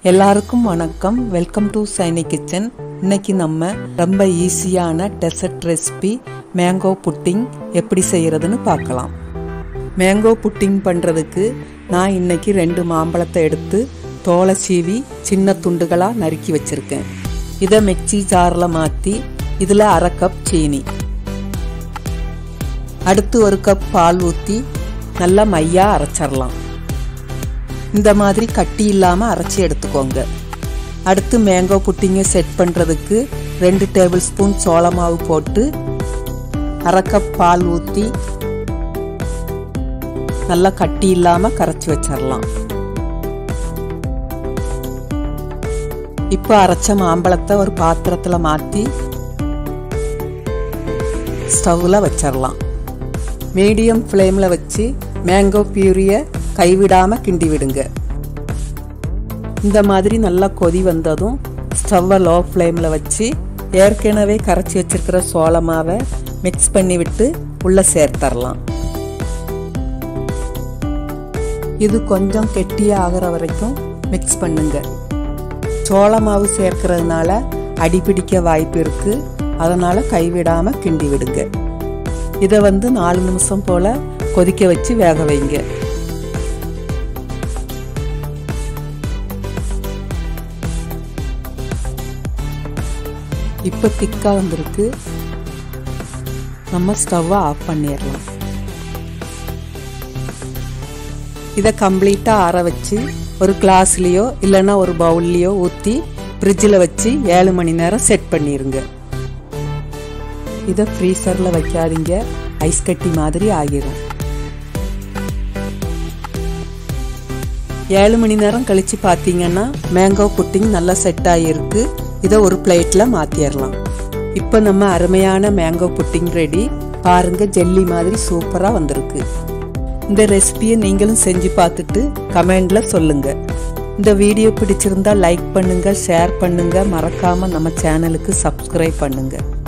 எல்லாருக்கும் வணக்கம் welcome to Saini kitchen இன்னைக்கு நம்ம ரொம்ப ஈஸியான டெசர்ட் ரெசிபி மேங்கோ புட்டிங் எப்படி செய்யறதுன்னு பார்க்கலாம் மேங்கோ புட்டிங் பண்ணுறதுக்கு நான் இன்னைக்கு ரெண்டு மாம்பழத்தை எடுத்து தோலை சீவி சின்ன துண்டுகளாக நறுக்கி வச்சுருக்கேன் இதை மிக்சி ஜாரில் மாற்றி இதில் அரை கப் சீனி அடுத்து ஒரு கப் பால் ஊற்றி நல்லா மையா அரைச்சிடலாம் இந்த மாதிரி கட்டி இல்லாமல் அரைச்சி எடுத்துக்கோங்க அடுத்து மேங்கோ புட்டிங்கை செட் பண்ணுறதுக்கு ரெண்டு டேபிள் ஸ்பூன் சோள மாவு போட்டு அரை கப் பால் ஊற்றி நல்லா கட்டி இல்லாமல் கரைச்சி வச்சிடலாம் இப்போ அரைச்ச மாம்பழத்தை ஒரு பாத்திரத்தில் மாற்றி ஸ்டவ்வில் வச்சிடலாம் மீடியம் ஃப்ளேமில் வச்சு மேங்கோ பியூரியை கைவிடாமல் கிண்டி விடுங்க இந்த மாதிரி நல்லா கொதி வந்ததும் ஸ்டவ்வை லோ ஃப்ளேமில் வச்சு ஏற்கனவே கரைச்சி வச்சிருக்கிற சோள மாவை மிக்ஸ் பண்ணி விட்டு உள்ளே சேர்த்தரலாம் இது கொஞ்சம் கெட்டியாக ஆகிற வரைக்கும் மிக்ஸ் பண்ணுங்க சோள மாவு சேர்க்கறதுனால அடிப்பிடிக்க வாய்ப்பு இருக்கு அதனால கைவிடாம கிண்டி விடுங்க இதை வந்து நாலு நிமிஷம் போல கொதிக்க வச்சு வேக வைங்க இப்போ திக்காக வந்திருக்கு நம்ம ஸ்டவ்வை ஆஃப் பண்ணிடலாம் இதை கம்ப்ளீட்டாக ஆற வச்சு ஒரு கிளாஸ்லேயோ இல்லைன்னா ஒரு பவுல்லையோ ஊற்றி ஃப்ரிட்ஜில் வச்சு ஏழு மணி நேரம் செட் பண்ணிடுங்க இதை ஃப்ரீசரில் வைக்காதீங்க ஐஸ் கட்டி மாதிரி ஆகிடும் ஏழு மணி நேரம் கழித்து பார்த்தீங்கன்னா மேங்கோ புட்டிங் நல்லா செட் ஆகியிருக்கு இதை ஒரு பிளேட்டில் மாற்றிடலாம் இப்போ நம்ம அருமையான மேங்கோ புட்டிங் ரெடி பாருங்க ஜெல்லி மாதிரி சூப்பராக வந்திருக்கு இந்த ரெசிபியை நீங்களும் செஞ்சு பார்த்துட்டு கமெண்ட்ல சொல்லுங்க இந்த வீடியோ பிடிச்சிருந்தா லைக் பண்ணுங்க ஷேர் பண்ணுங்க மறக்காம நம்ம சேனலுக்கு சப்ஸ்கிரைப் பண்ணுங்க